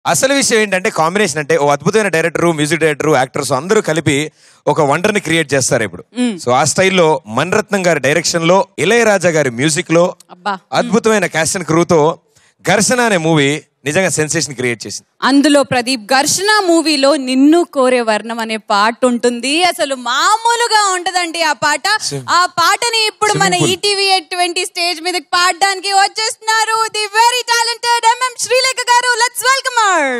అసలు విషయం ఏంటంటే కాంబినేషన్ అంటే ఓ అద్భుతమైన డైరెక్టర్ మ్యూజిక్ డైరెక్టర్ యాక్టర్స్ అందరూ కలిపి ఒక వండర్ ని క్రియేట్ చేస్తారు ఇప్పుడు సో ఆ స్టైల్లో మణిరత్నం గారి డైరెక్షన్ లో ఇళయరాజా గారి మ్యూజిక్ లో అబ్బా అద్భుతమైన క్యాస్ట్ అండ్ క్రూతో ఘర్షణ అనే మూవీ నిజంగా సెన్సేషన్ క్రియేట్ చేసింది అందులో ప్రదీప్ ఘర్షణ మూవీలో నిన్ను కోరే వర్ణం అనే పాట ఉంటుంది అసలు మామూలుగా ఉంటదండి ఆ పాట ఆ పాటని ఇప్పుడు మన Simple. ఈటీవీ ట్వంటీ స్టేజ్ మీద పాడడానికి వచ్చేస్తున్నారు the very talented MM Srilekha garu let's welcome her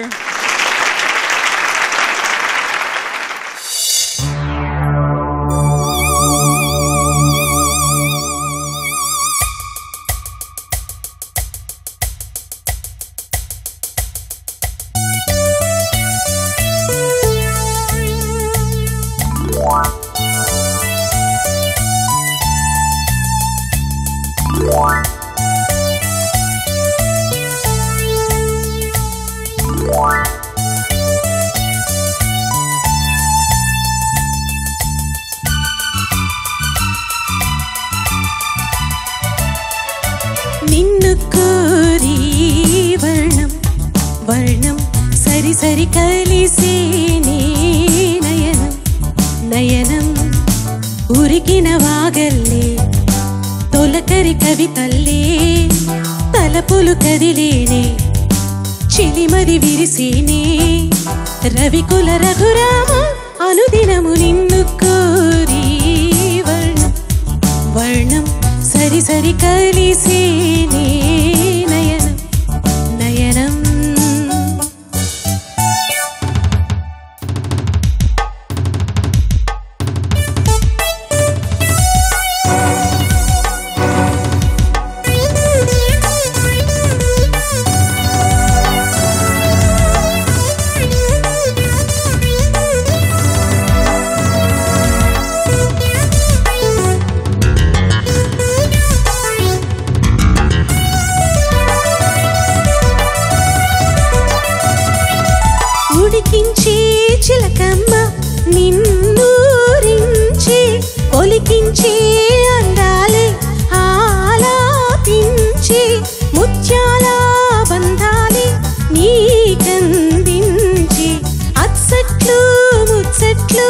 నిన్ను కోరి వర్ణం వర్ణం సరి సరి కలిసే నీ నయనం నయనం ఉరికిన వాగల్లే తొలకరి కవితల్లే తలపులు కదిలేనే చిలిమది విరిసేనే రవికుల రఘురామ అనుదినము నిన్ను కోరి వర్ణం వర్ణం సరి సరి కలిసే నీ నయనం నయనం ఉడికించే చిలకమ్మ నిన్నూరించి ఒలికించే అందాలే ఆలాపించి ముత్యాల బంధాలే నీకందించి అచ్చట్లు ముచ్చట్లు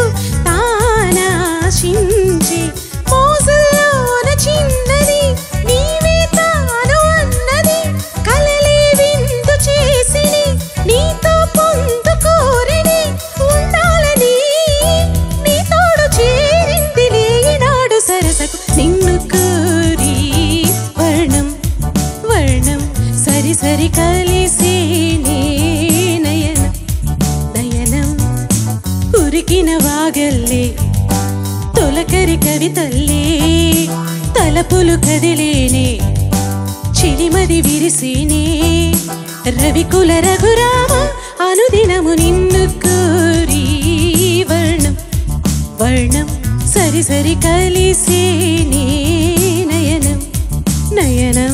తానాశించి మోజుల్లోన చిన్నది నీవే తాను అన్నది కలలే విందు చేసిని నీతో పొందు కోరిని ఉండాలని నీ తోడు చేరింది ఈనాడు సరసకు నిన్ను కోరి వర్ణం వర్ణం సరి సరి కలిసే నీ నయనం నయనం ఉరికిన వాగల్లే తొలకరి కవితల్లే తలపులు కదిలేనే చిలిమది విరిసేనే రవికుల రఘురామ అనుదినము నిన్ను కోరి వర్ణం వర్ణం సరి సరి కలిసే నీ నయనం నయనం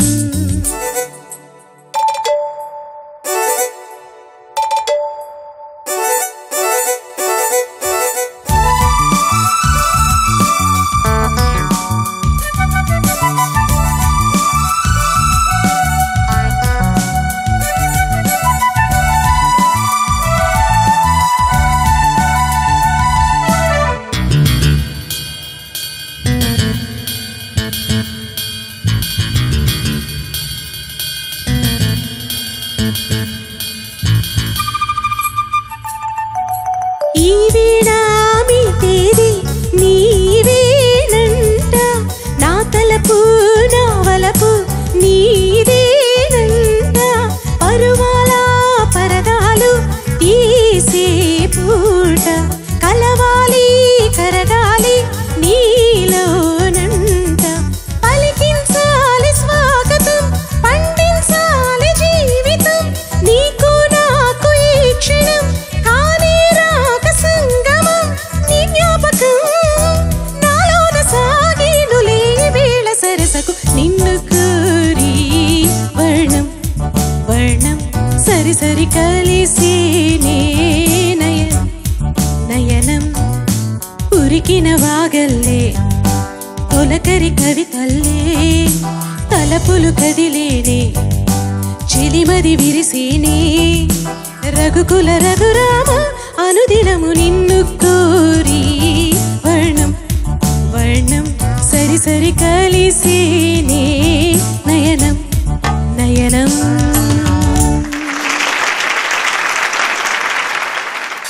ఈ వీణా మీ తేది నీవేనంట నా తలపు నా వలపు నీదేనంట పరువాల పరదాలు తీసే పూట కలవాలి కరగాలి నీలోనంట పలికించాలి స్వాగతం పండించాలి జీవితం నీకు నాకు ఈ క్షణం కానీ రాక సంగమం నీ జ్ఞాపకం నాలోన సాగేనులే వేళ సరసకు నిన్ను కోరి వర్ణం వర్ణం సరి సరి కలిసే నే నయనం నయనం ఉరికిన వాగల్లే తొలకరి కవితల్లే తలపులు కదిలేనే చిలిమది విరిసేనే రఘుకుల రఘురామ అనుదినము నిన్ను కోరి వర్ణం వర్ణం సరి సరి కలిసే